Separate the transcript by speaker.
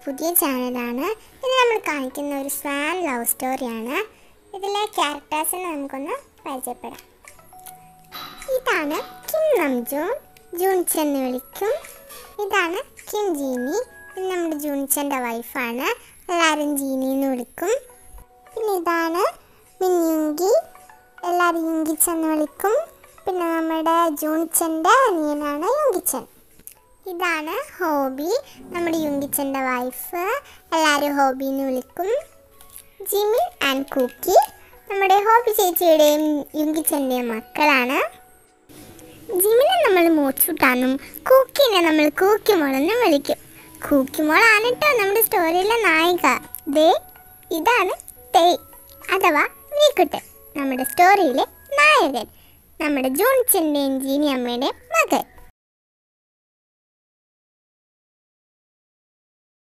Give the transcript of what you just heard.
Speaker 1: പുതിയ ചാനലാണ് ഇത് നമ്മൾ കാണിക്കുന്ന ഒരു സ്വാൻ ലവ് സ്റ്റോറിയാണ് ഇതിലെ ക്യാരക്ടേഴ്സിനെ നമുക്കൊന്ന് പരിചയപ്പെടാം ഇതാണ് കിം നംജൂൺ ജൂൺച് എന്ന് വിളിക്കും ഇതാണ് കിം ജീനി ഇത് നമ്മുടെ ജൂൺചൻ്റെ വൈഫാണ് എല്ലാവരും ജീനി എന്ന് വിളിക്കും പിന്നെ ഇതാണ് മിൻയുങ്കി എല്ലാവരും യുങ്കിച്ചൻ എന്ന് വിളിക്കും പിന്നെ നമ്മുടെ ജൂൺചൻ്റെ അനിയനാണ് യുങ്കിച്ചൻ ഇതാണ് ഹോബി നമ്മുടെ യുങ്കിച്ചൻ്റെ വൈഫ് എല്ലാവരും ഹോബി എന്ന് വിളിക്കും ജിമിൻ ആൻഡ് കുക്കി നമ്മുടെ ഹോബി ചേച്ചിയുടെയും യുങ്കിച്ചൻ്റെയും മക്കളാണ് ജിമിനെ നമ്മൾ മൂച്ചൂട്ടാന്നും കൂക്കിനെ നമ്മൾ കൂക്കിമോളെന്നും വിളിക്കും കൂക്കിമോളാണ് കേട്ടോ നമ്മുടെ സ്റ്റോറിയിലെ നായിക ദേ ഇതാണ് തേയ് അഥവാ വീക്കുട്ടൻ നമ്മുടെ സ്റ്റോറിയിലെ നായകൻ നമ്മുടെ ജോൺസൻ്റെയും ജീനി അമ്മയുടെയും മകൻ